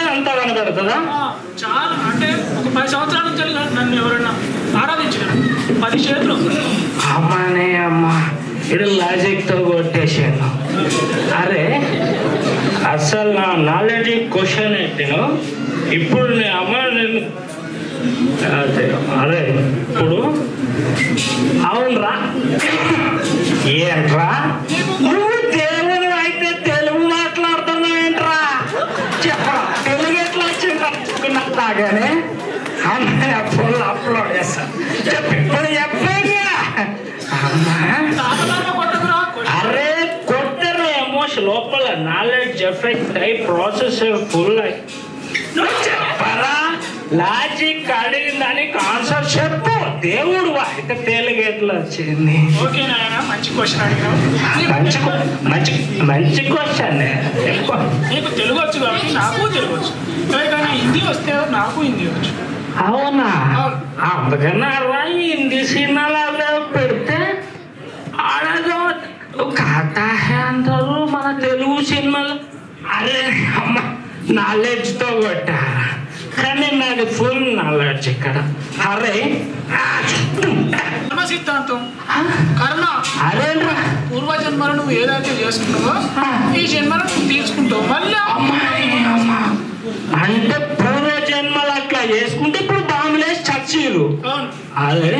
అంతా కనబడుతుందా ఆ, చాలా అంటే ఒక పది సంవత్సరాల నుంచి వెళ్ళి నన్ను ఎవరైనా ఆరాధించిన పది చేతులు అమ్మనే అమ్మ ఇది లాజిక్ తో కొట్టేసాను అరే అసలు నా నాలెడ్జ్ క్వశ్చన్ ఎట్టిను ఇప్పుడు నీ అమ్మ నేను అదే అదే ఇప్పుడు అవునరా ఏంట్రా నువ్వు తెలుగు అయితే తెలుగు మాట్లాడుతున్నావు ఏంట్రా చెప్పరా తెలుగు ఎట్లా వచ్చింది నాకు తాగానే అమ్మాయి ఫోన్ అప్లోడ్ చేస్తా చెప్పు ఇప్పుడు చెప్పండి అమ్మా తాతలాగా కొట్టకురా అరే కొట్టరు ఎమోషన్ లోపల నాలెడ్జ్ ఎఫెక్ట్ అయి ప్రాసెస్ ఫుల్ అయి నువ్వు చెప్పరా లాజిక్ అడిగిన దానికి ఆన్సర్ చెప్పు దేవుడు అయితే తెలుగు ఎట్లా వచ్చింది ఓకే నాయన మంచి క్వశ్చన్ అడిగావు మంచి క్వ- మంచి మంచి క్వశ్చన్ ఎక్కువ నీకు తెలుగు వచ్చు కాబట్టి నాకు తెలుగు వచ్చు ఎవరికైనా హిందీ వస్తే నాకు హిందీ వచ్చు అవునా అవును. అందుకన్నా రా హిందీ సినిమాలు పెడితే ఆడదో కాతా అంటారు మన తెలుగు సినిమాలు అరే అమ్మ నాలెడ్జ్ తో కొట్టారా కానీ నాది ఫుల్ నాలెడ్జ్ ఇక్కడ అరే ఆ, కర్మ సిద్ధాంతం కర్మ అదేంట్రా పూర్వజన్మలో నువ్వు ఏదైతే చేసుకున్నావో ఈ జన్మలో నువ్వు తీర్చుకుంటావు మళ్ళీ అమ్మాయి అమ్మ అంటే పూర్వ జన్మలు అట్లా చేసుకుంటే ఇప్పుడు బాంబులేసి చచ్చీరు అవును అదే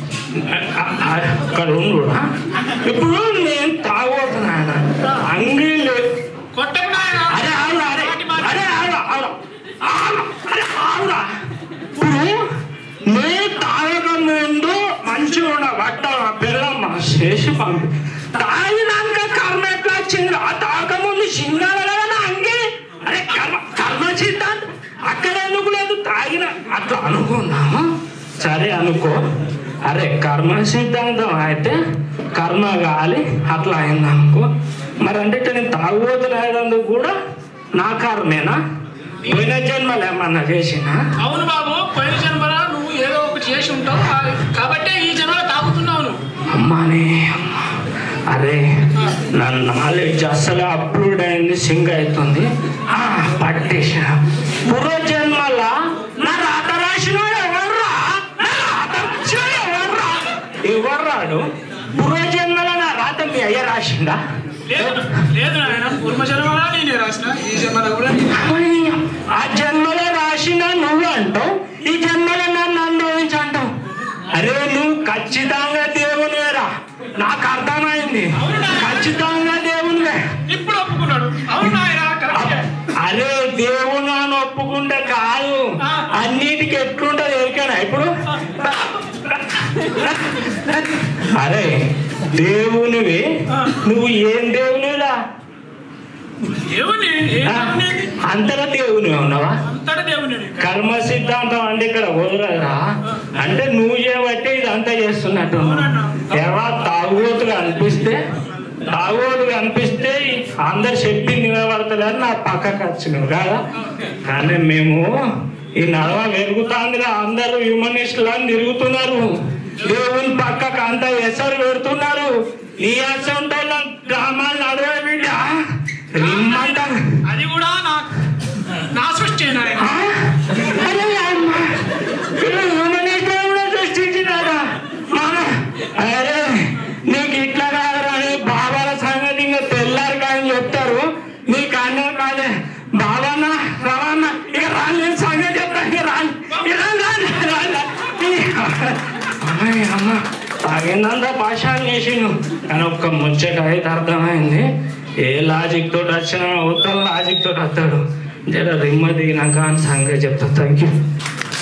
అక్కడ ఉండురా ఇప్పుడు నేను తాగోతున్నాను అంగీలు కొట్టకు నాయన అరే ఆవురా అరే అరే ఆవురా ఆవురా ఆవురా అరే ఆవురా ఇప్పుడు నేను తాగక ముందు మంచిగా ఉన్న బట్ట పిల్లమ్మ చేసి పంపి తాగినాక కర్మ ఎట్లా వచ్చింది ఆ తాగక ముందు సింగాల కదా అంగి అరే కర్మ కర్మ సిద్ధాంతం అక్కడ ఎందుకు లేదు తాగిన అట్లా అనుకున్నాము సరే అనుకో అరే కర్మ సిద్ధాంతం అయితే కర్మ కాలి అట్లా అయింది అనుకో మరి అంటే ఇట్లా నేను తాగుబోతున్నందుకు కూడా నా కర్మేనా పోయిన జన్మలు ఏమన్నా చేసినా అవును బాబు పోయిన జన్మలో నువ్వు ఏదో ఒకటి చేసి ఉంటావు ఆ- కాబట్టే ఈ జన్మలో తాగుతున్నావు నువ్వు అమ్మానే అమ్మ అరే నా నాలెడ్జ్ అసలు అప్లోడ్ అయింది సింగ్ అవుతుంది ఆ, పట్టేసిన పూర్వజన్మల నా రాత రాసినోడు ఎవర్రా నా రాత రాసినోడు ఎవర్రా ఎవర్రాడు పూర్వజన్మల నా రాత మీ అయ్య రాసిండా లేదు లేదు నాయన పూర్వ జన్మలో నేనే రాసిన ఈ జన్మలో కూడా నేనే. అయ్య, ఆ జన్మలో రాసిన నువ్వు అంటావు ఈ జన్మలో నన్ను అనుభవించంటావు అరే నువ్వు ఖచ్చితంగా దేవునివేరా నాకు అర్థమైంది ఖచ్చితంగా దేవునివే ఇప్పుడు ఒప్పుకున్నాడు అవును నాయన కరెక్టే అరే దేవుడు అని ఒప్పుకుంటే కాదు అన్నిటికి ఎట్లుంటది ఎరికనా ఇప్పుడు అరే దేవునివి నువ్వు ఏం దేవునిరా దేవుని ఏ దేవుని ఇది? అంతగా దేవుని ఉన్నావా అంతటా దేవుని కర్మ సిద్ధాంతం అంటే ఇక్కడ కుదరదా అంటే నువ్వు చేయబట్టే ఇదంతా చేస్తున్నట్టు ఎవరా తాగుబోతుగా అనిపిస్తే తాగుబోతుగా అనిపిస్తే అందరు చెప్పి నిలబడతలేరు నా పక్కకు వచ్చినావు కదా కానీ మేము ఈ నడవ వెలుగుతాందిరా అందరూ హ్యూమనిస్టులు అని తిరుగుతున్నారు దేవుని పక్కకు అంతా ఎసరు పెడుతున్నారు ఈ అసంటో గ్రామాలు నడవ బిడ్డ రిమ్మంటారు అది కూడా నా నా సృష్టి నాయన అరే అమ్మ ఇలా హ్యూమనిస్ట్ కూడా సృష్టించినారా మామ అరే నీకు ఇట్లా కాదురా అని బాబాల సంగతి ఇంకా తెల్లారు కానీ చెప్తారు నీకు అన్నం కాదే బాబాన్న రావన్న ఇక రాని నేను సంగతి చెప్తాను ఇక రాని ఇక రాని రాని అమ్మాయి అమ్మ తాగిందంతా భాషాలు చేసిండు కానీ ఒక్క ముచ్చట అయితే అర్థమైంది ఏ లాజిక్ తోటి వచ్చినా ఉత్తర లాజిక్ తోటి వస్తాడు జర రిమ్మ దిగినాక అని సంగతి చెప్తా థ్యాంక్ యూ